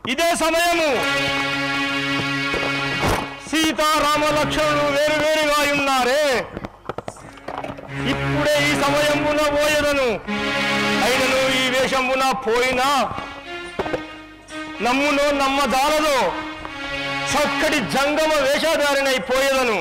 ఇదే సమయము సీతారామ లక్ష్మణులు వేరు వేరుగా ఉన్నారే ఇప్పుడే ఈ సమయమున పోయదను అయినను ఈ వేషమున పోయినా నమ్మునో నమ్మదాలలో చక్కటి జంగమ వేషధారినై పోయేదను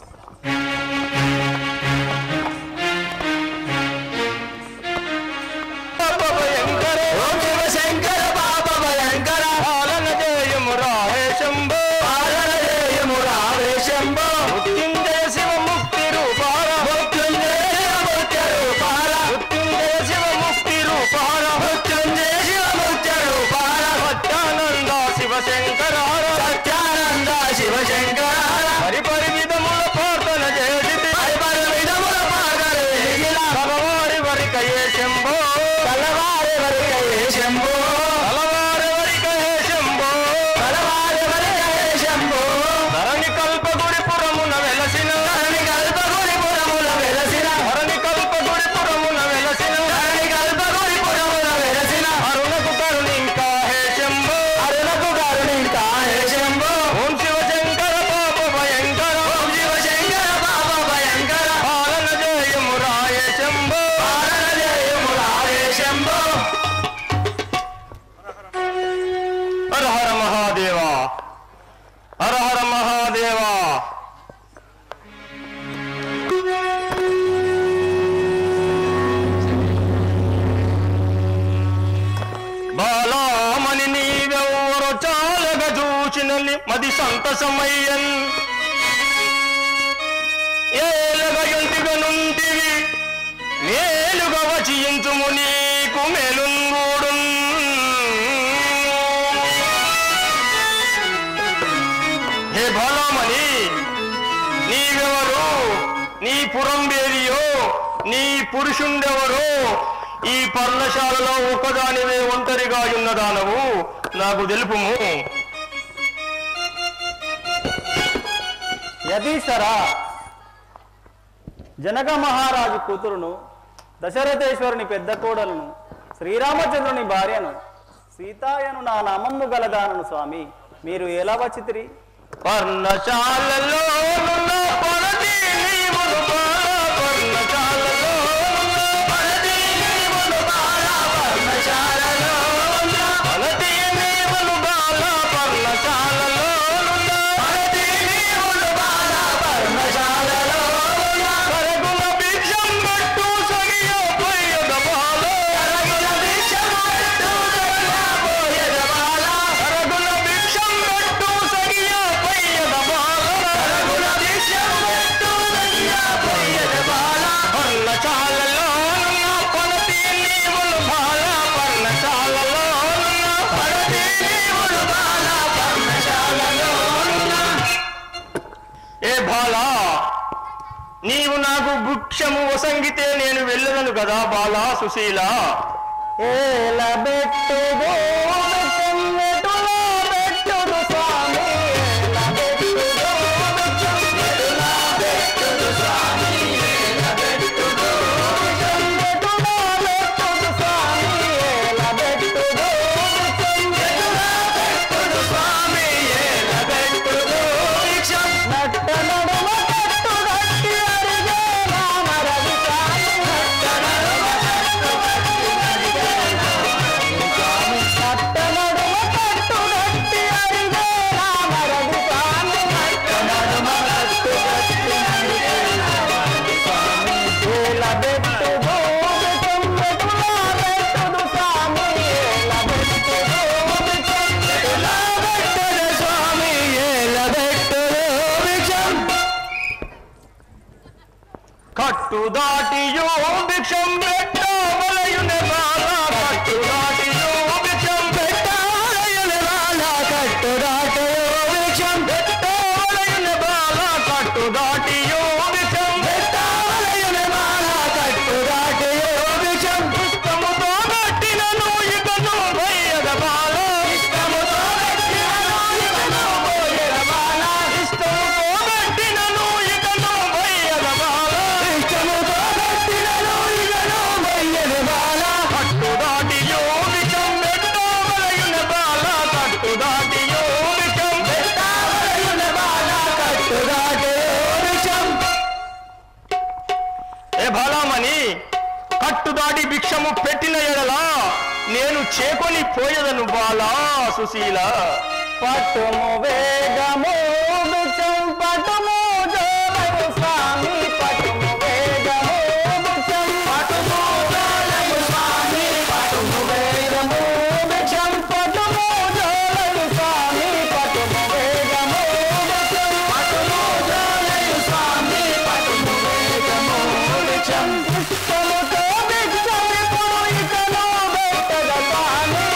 భయంకర ఓం శివశంకర పాప భయంకర పాలన జయము రాహే శంభో పాలన జయము రావే శంభో మృత్యుంజయ శివ ముక్తి రూపార మృత్యుంజయ ముత్య రూపాల మృత్యుంజయ శివ ముక్తి రూపార మృత్యుంజయ శివ ముత్య రూపాల సత్యానంద శివశంకర సత్యానంద శివశంకర పరిపరి విధముల ప్రార్థన చేసి పరిపర విధముల పాగలు ఎగిల తలవారి వరికయే శంభో తలవారి వరకయే శంభో తలవారి వరికయే శంభో తలవారి వరకయే శంభో ధరణి కల్పగుడి పురమున వెలసిన ధరణి కల్పగుడి పురముల వెలసిన ధరణి కల్పగుడి పురమున వెలసిన ధరణి కల్పగుడి పురముల వెలసిన అరుణకు కరుణింకా హే శంభో అరుణకు కరుణింకా హే శంభో ఓం శివశంకర పాప భయంకర ఓం శివశంకర పాప భయంకర పాలన జయము రాయ శంభో పాలన జయము రావే శంభో హర హర మహాదేవా హర హర మహాదేవా బాలామణి నీవెవరు చాలగా చూచినని మది సంతసమయ్యన్ ఏలగ ఎంటిగా నుంటివి మేలుగా వచించుము నీకు మేలుంగూడు హే బలమని నీవెవరు నీ పురం వేరియో నీ పురుషుండెవరో ఈ పర్ణశాలలో ఒక్కదానివే ఒంటరిగా ఉన్నదానవు నాకు తెలుపుము యదీశ్వరా జనక మహారాజు కూతురును దశరథేశ్వరుని పెద్ద కోడలను శ్రీరామచంద్రుని భార్యను సీతాయను నా నామమ్ము గలదానను స్వామి మీరు ఎలా వచ్చితిరి పర్ణశాలలో నున్న పరది నీవును బాల పర్ణశాలలో నున్న పరది నీవును బాల పర్ణశాలలో నున్న పరది నీవును బాల పర్ణశాలలో నున్న పరది నీవును బాల పర్ణశాలలో నున్న కరగుల భిక్షం పెట్టు సగియ పోయద బాల కరగుల భిక్షం పెట్టు సగియ పోయద బాల కరగుల భిక్షం పెట్టు సగియ పోయద బాల కరగుల భిక్షం పెట్టు సగియ పోయద బాల పర్ణశాలలో నున్న పరది నీవును బాల పర్ణశాలలో నున్న పరది నీవును బాల పర్ణశాలలో నున్న ఏ బాలా నీవు నాకు వృక్షము వసంగితే నేను వెళ్ళదను కదా బాలా సుశీల ఏల బెట్టుదో బెట్టెన్నెటులో బెట్టుదు స్వామి ఏల బెట్టుదో బెట్టెన్నెటులో బెట్టుదు స్వామి ఏల బెట్టుదో బెట్టెన్నెటులో బెట్టుదు స్వామి ఏల బెట్టుదో బెట్టెన్నెటులో బెట్టుదు స్వామి ఏల బెట్టుదో భిక్షం నట్ట నడుమ కట్టు గట్టి అరిగే రామరవి స్వామి నట్ట నడుమ కట్టు గట్టి అరిగే రామరవి స్వామి నట్ట నడుమ కట్టు గట్టి అరిగే రామరవి స్వామి నట్ట నడుమ కట్టు గట్టి అరిగే రామరవి స్వామి ఏల బెట్టుదో బెట్టెన్నెటులో బెట్టుదు స్వామి ఏల బెట్టుదో బెట్టెన్నెటులో బెట్టుదు స్వామి ఏల బెట్టుదో భిక్షం కట్టు దాటియో భిక్షం పెట్టవలయునే బాల కట్టు దాటియో భిక్షం పెట్టవలయునే బాల కట్టు దాటియో భిక్షం పెట్టవలయునే బాల కట్టు దాటియో భిక్షం పెట్టవలయునే బాల కట్టు దాటియో భిక్షం ఇష్టముతో కట్టినను ఇకను భయ్యద బాల ఇష్టముతో కట్టినను ఇకను భయ్యద బాల ఇష్టముతో కట్టినను ఇకను భయ్యద బాల ఇష్టముతో కట్టినను ఇకను కట్టుదాటియో విషం ఏ బలామని కట్టుదాటి భిక్షము పెట్టిన ఎడలా నేను చేకొని పోయేదను బాలా సుశీల పట్టుము వేగము భిక్షం పట్టుము జోలము స్వామి పట్టుము వేగము భిక్షం పట్టుము జోలము స్వామి పట్టుము వేగము భిక్షం పట్టుము జోలము స్వామి పట్టుము వేగము భిక్షం పట్టుము జోలము స్వామి పట్టుము వేగము భిక్షం ఇష్టముతో భిక్షమిప్పుడు ఇకను పెట్టగ స్వామి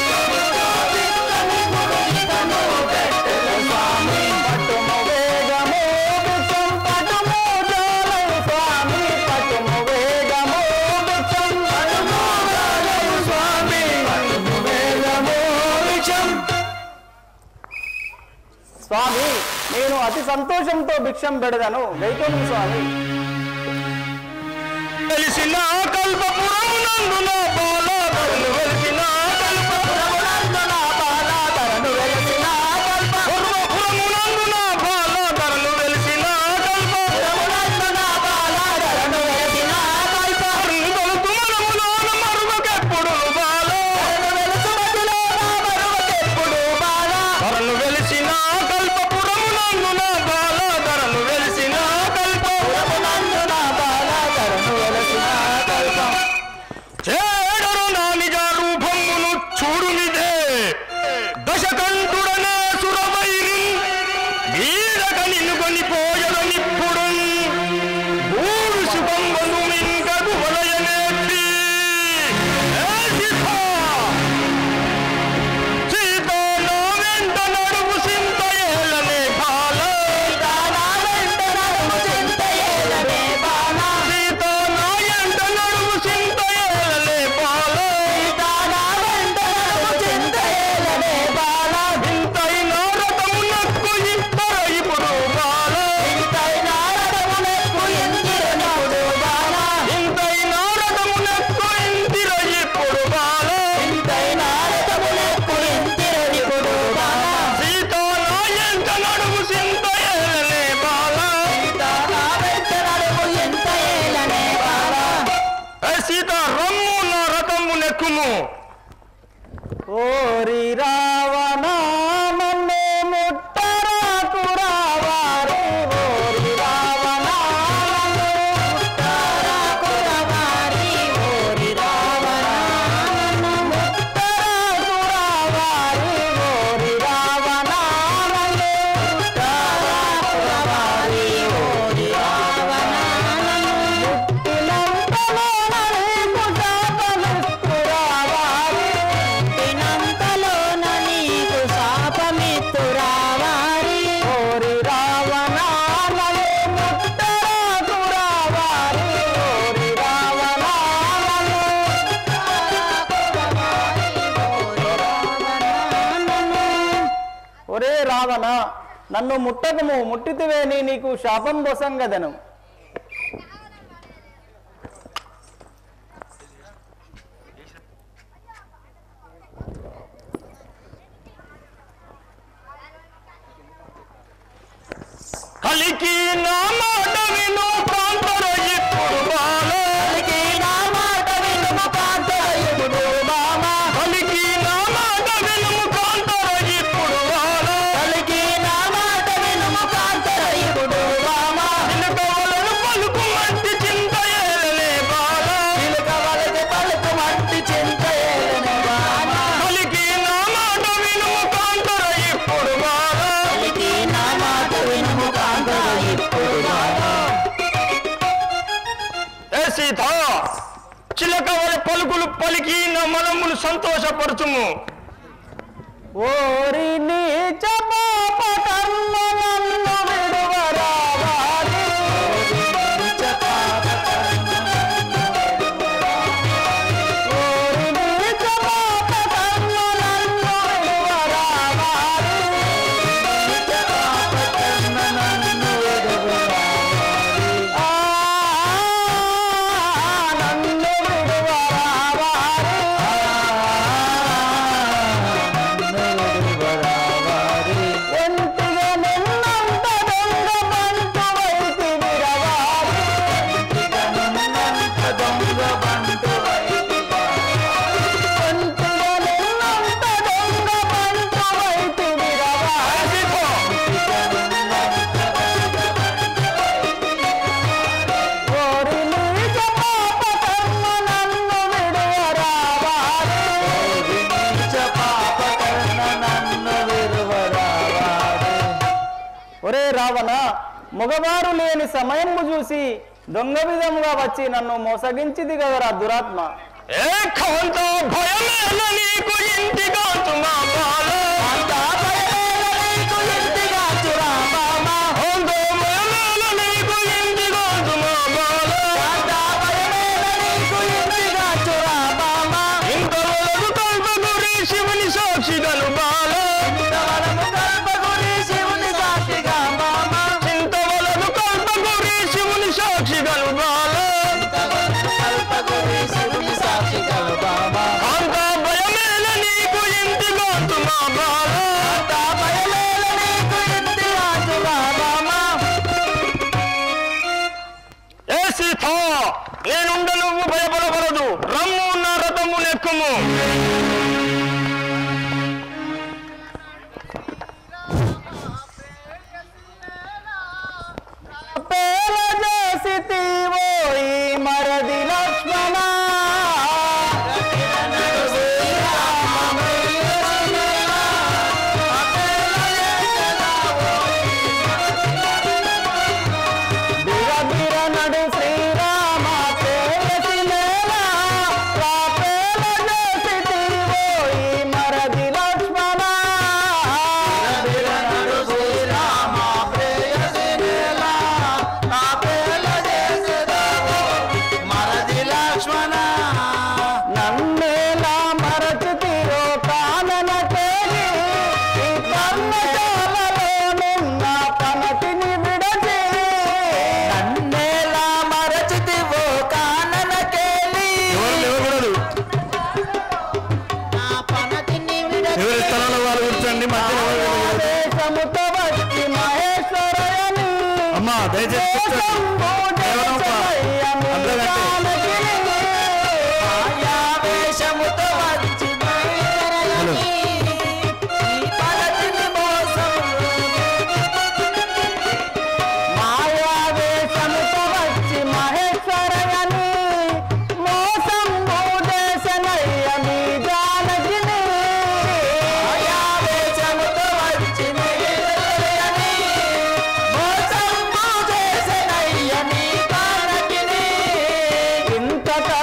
పట్టుము వేగము భిక్షం పట్టుము జోలము స్వామి పట్టుము వేగము భిక్షం పట్టుము జోలము స్వామి పట్టుము వేగము భిక్షం స్వామి నేను అతి సంతోషంతో భిక్షం పెడదను గైకోను స్వామి తెలిసిన కల్పపురం నందున బాలాధరులు వెలిసిన పూర్వపురము నందున బాలాధరులు వెలిసిన కల్పములోన మరువకెప్పుడు బాలా ధరలు వెలిసిన కల్పపురము నందున బాలాధరలు వెలిసిన కల్ప చేడరు నా నిజ రూపమును చూడునిదే దశకంఠుడనే సురవైరి వీడక నిన్ను కొనిపోయదనిప్పుడు మూడు శుభంబను మింగదు వలయనేత్తి ఏ సీత సీత నా వెంట నడువు సింత ఏలనే బాల సీత నా ఎంట నడువు సింత ఏలనే బాల ఇంతైన రథమునకు ఇద్దర ఇప్పుడు బాల ఇంతైన రథమునకు ఇందిర ఇప్పుడు బాల సీత నా ఎంట నడువు సింత ఏలనే బాల ఏ సీత రమ్ము నా రథము నెక్కుము ఓరి రావణ నన్ను ముట్టరాకు రావారి ఓరి రావణ నన్ను ముట్టరాకు రావారి ఓరి రావణ నన్ను ముట్టరాకు రావారి ఓరి రావణ నన్ను ముట్టరాకు రావారి ఓరి రావణ నన్ను ముట్టినంతలో నన్ను ముట్టపలుస్తు రావారి ఓరి రావణ నన్ను ముట్టరాకు రావారి ఓరి రావణ నన్ను ఒరే రావణ నన్ను ముట్టకము ముట్టితివేని నీకు శాపం బొసంగదను కలికి నా మాట విను ప్రాంతర ఇప్పుడు బాల కలికి నా మాట విను ప్రాంతర ఇప్పుడు బాల చిలకవలను పలుకు మంటి చింత ఏలనే బాల కలికి నా మాట విను ప్రాంతర ఇప్పుడు బాల ఏ సీత చిలకవల పలుకులు పలికి నా మనమును సంతోషపరచుము ఓరి నీచ పాప కర్మ నన్ను విడువరావాలి ఓరి నీచ పాప కర్మ నన్ను విడువరావాలి ఆ, నన్ను విడువరావాలి ఒరే రావణ మగవారు లేని సమయము చూసి దొంగ విధముగా వచ్చి నన్ను మోసగించింది కదరా దురాత్మ ఏ కాంత భయమేల నీకు ఇంటికాంతు మా బాల అంత భయమేల నీకు ఇంటిగాచు రామామ. అంత భయమేల నీకు ఇంటికాంతు మా బాల అంత భయమేల నీకు ఇంటిగాచు రామామ. ఇంతవరకు కల్పగురి శివుని సాక్షిగను బాల ఇంతవరకు గర్భగుడి శివుని సాక్షిగా మామ. ఇంతవరకు కల్పగురి శివుని సాక్షిగను బాల ఇంతవరకు కల్పగుడి శివుని సాక్షిగా మామ. అంత భయమేల నీకు ఇంటికాంతు మా బాల అంత భయమేల నీకు ఇంటిగాచు రామామ. ఏ సీత నేనుండ నువ్వు భయపడకూడదు రమ్ము నా రథము నెక్కుము పేల చేసితివో ఈ మరది లక్ష్మణ బిర బిర నడు శ్రీరామ పేలసి నేల రా పేల చేసితివో ఈ మరది లక్ష్మణ నడు శ్రీరామ ప్రేయసి నేల నా పేల చేసేదావో మరది లక్ష్మణ నన్నేలా మరచితిరో కానన తేలి ఈ పర్ణశాలలోనున్న పనతిని విడచి నన్నేలా మరచితివో కాననకేలి ఎవరు నా పనతిని ఎవరి స్థలంలో వాళ్ళు కూర్చోండి మధ్యలో దేశముతో వచ్చి మహేశ్వరయని అమ్మా దయచేసి ఆయావేశముతో వచ్చి బయలుదేరని ఈ పలతిని మోసం మాయావేశముతో వచ్చి మహేశ్వరయని మోసం భూదేశనయ్య మీ జానకిని ఆయావేశముతో వచ్చి బయలుదేరని మోసం చేసెనయ్య నీ కానకిని ఇంతట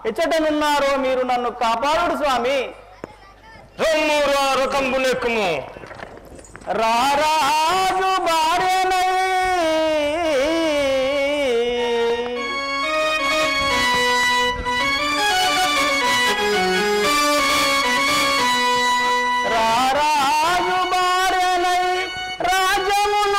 ఎచ్చటనున్నారో మీరు నన్ను కాపాడుడు స్వామి రొమ్ము రకంబులెక్కుము రారాజు భార్యనై రారాజు భార్యనై రాజమును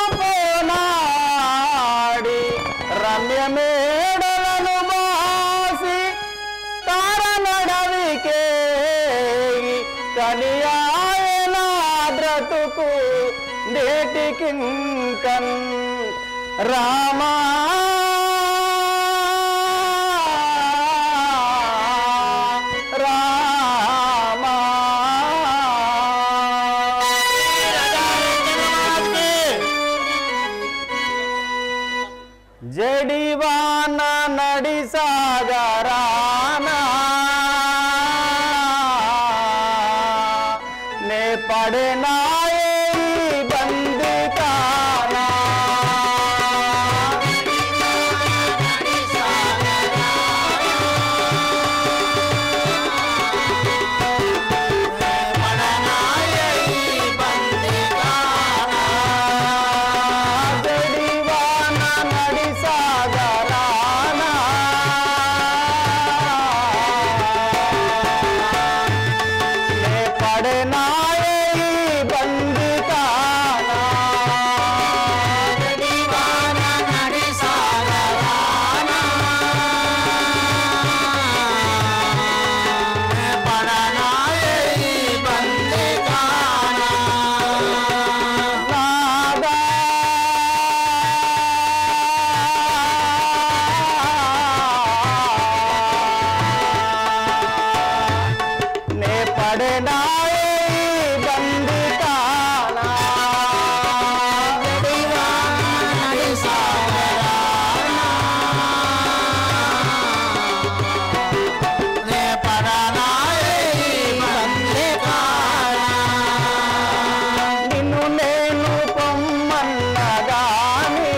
పోనాడి రమ్యమేడలను బాసి తారనడవికే కనియాయన బ్రతుకు నేటికింకన్ రామా రామా జడివాన నడి సాగరానా నే పడనాయే బందికానా జడివాన నడి సాగరానా నే పడనాయే బందికానా జడివాన నడి సాగరానా నే పడనాయే బందికానా నాదా నే పడనాయే బందికానా జడివానడి సాగరానా నే పడనాయే బందికానా నిన్ను నేను పొమ్మన్నగాని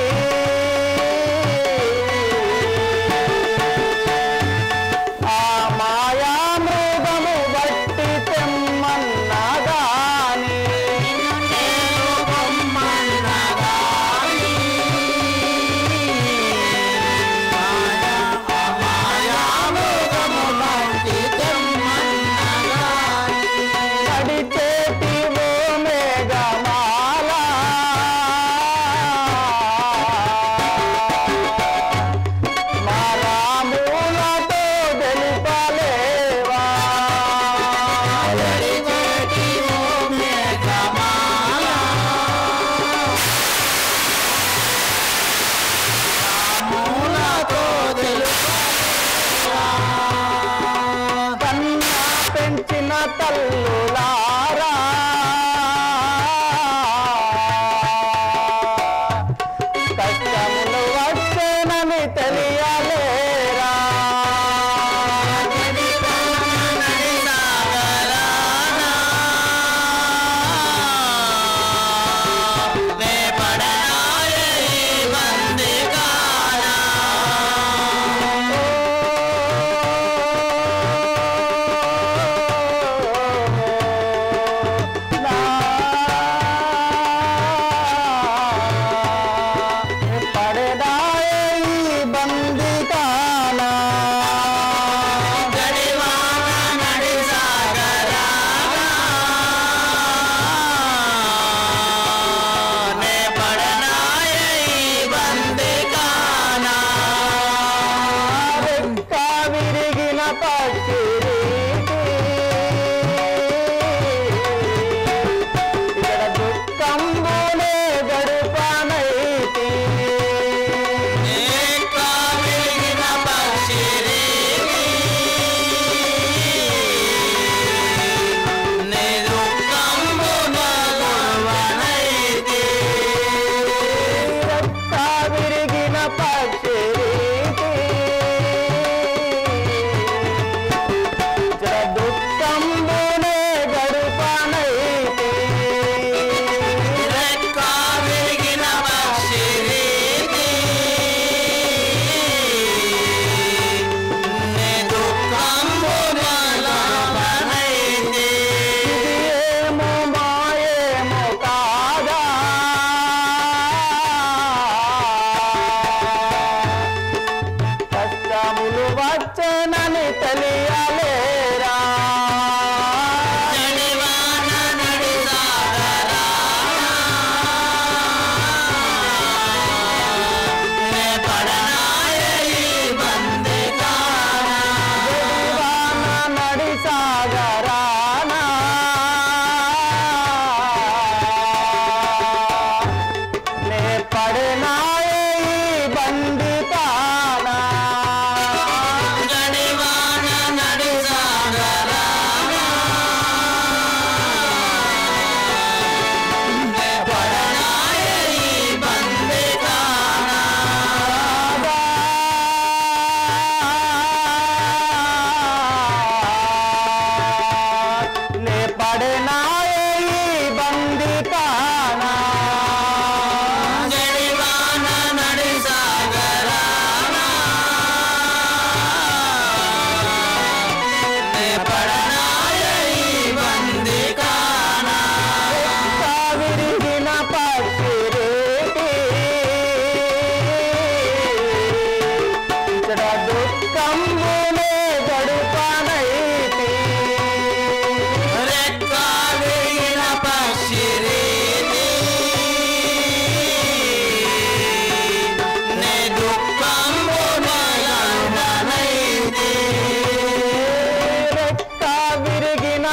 ఆ మాయా మృగము బట్టి తెమ్మన్నగాని నేను పొమ్మన్నగాని మాయా మృగము బట్టి తెమ్మన్నగాని నడిచేటి ఓ మేఘమాల మా రాములతో తెలుపలేవా నడిచేటి ఓ మేఘమాల రాములతో తెలుపలేవా కన్నా పెంచిన తల్లులారా కష్టములు వచ్చేనని తెలియలేరా పడదాయే బందికానా గడివాన నడి నే పడనాయే బందికానా రెక్క విరిగిన పక్షిరీతి ఇక్కడ దుఃఖంబునే గడుపనైతి వెలిగిన పక్షిరీతి నే దుఃఖంబున గడుపనైతి రెక్క విరిగిన పక్షిరీతి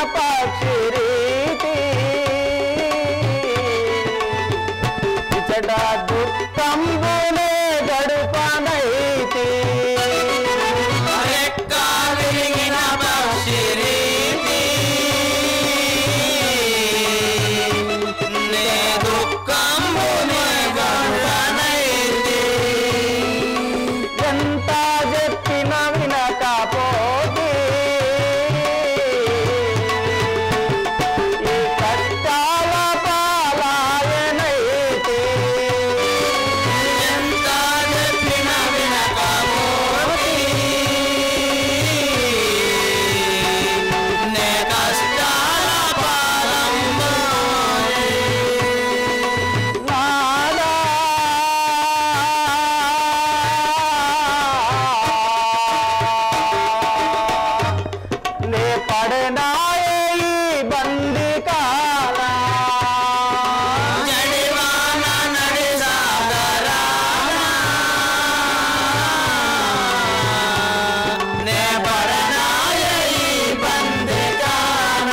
పక్షి రీతి ఇచ్చట దుఃఖంబునే గడుపనైతి రెక్కలిగిన పక్షిరీతి నే దుఃఖంబునే గండనైతి ఎంత చెప్పిన వినకపోతే ఈ కష్టాల పాలాయనైతే ఎంత చెప్పిన వినకపోతి నే కష్టాల పాలంబోయి నాదా నే పడనాయే ఈ బందికాల జడివాన నడి సాగరాన నే పడనాయ ఈ బందికాన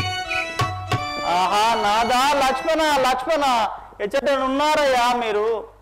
ఆహా నాదా లక్ష్మణ లక్ష్మణ ఎచ్చట ఉన్నారయ్యా మీరు